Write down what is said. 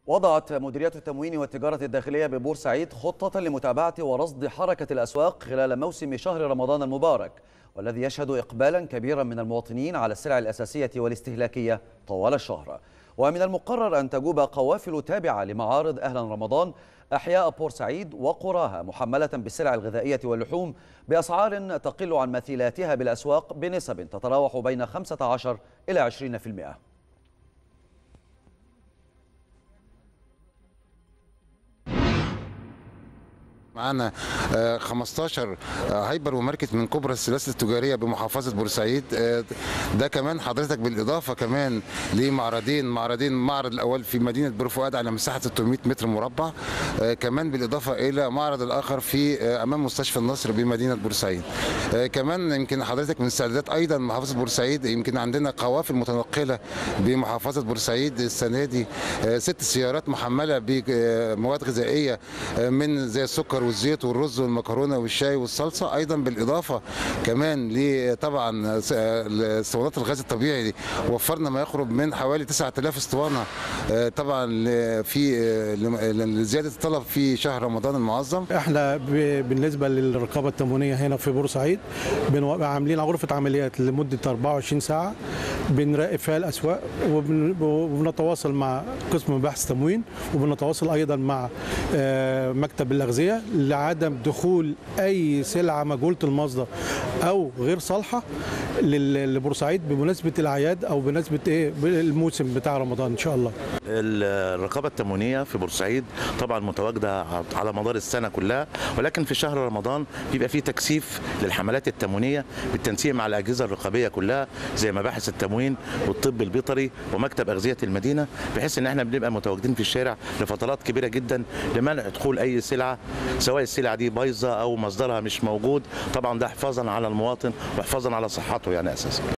وضعت مديرية التموين والتجارة الداخلية ببورسعيد خطة لمتابعة ورصد حركة الأسواق خلال موسم شهر رمضان المبارك والذي يشهد إقبالا كبيرا من المواطنين على السلع الأساسية والاستهلاكية طوال الشهر ومن المقرر أن تجوب قوافل تابعة لمعارض أهلا رمضان أحياء بورسعيد وقراها محملة بالسلع الغذائية واللحوم بأسعار تقل عن مثيلاتها بالأسواق بنسب تتراوح بين 15 إلى 20% معانا آه، 15 آه، هايبر وماركت من كبرى السلاسل التجاريه بمحافظه بورسعيد آه، ده كمان حضرتك بالاضافه كمان لمعرضين معرضين معرض الاول في مدينه بور فؤاد على مساحه 600 متر مربع آه، كمان بالاضافه الى معرض الاخر في آه، امام مستشفى النصر بمدينه بورسعيد آه، كمان يمكن حضرتك من استعدادات ايضا محافظه بورسعيد يمكن عندنا قوافل متنقله بمحافظه بورسعيد السنه دي آه، ست سيارات محمله بمواد غذائيه آه، من زي السكر والزيت والرز والمكرونه والشاي والصلصه ايضا بالاضافه كمان لطبعا س- اسطوانات الغاز الطبيعي دي وفرنا ما يقرب من حوالي 9000 اسطوانه آه، طبعا ل- في آه، لم- لزياده الطلب في شهر رمضان المعظم احنا ب- بالنسبه للرقابه التموينيه هنا في بورسعيد بنو- عاملين غرفه عمليات لمده 24 ساعه بنراقب فيها الاسواق وبن- وبنتواصل مع قسم بحث تموين وبنتواصل ايضا مع آه، مكتب الاغذيه لعدم دخول اي سلعه مجهوله المصدر او غير صالحه لل- لبورسعيد بمناسبه الاعياد او بمناسبه ايه الموسم بتاع رمضان ان شاء الله الرقابة التموينية في بورسعيد طبعا متواجدة على مدار السنة كلها ولكن في شهر رمضان بيبقى فيه تكثيف للحملات التموينية بالتنسيق مع الأجهزة الرقابية كلها زي مباحث التموين والطب البيطري ومكتب أغذية المدينة بحيث إن احنا بنبقى متواجدين في الشارع لفترات كبيرة جدا لمنع دخول أي سلعة سواء السلعة دي بايظة أو مصدرها مش موجود طبعا ده حفاظا على المواطن وحفاظا على صحته يعني أساسا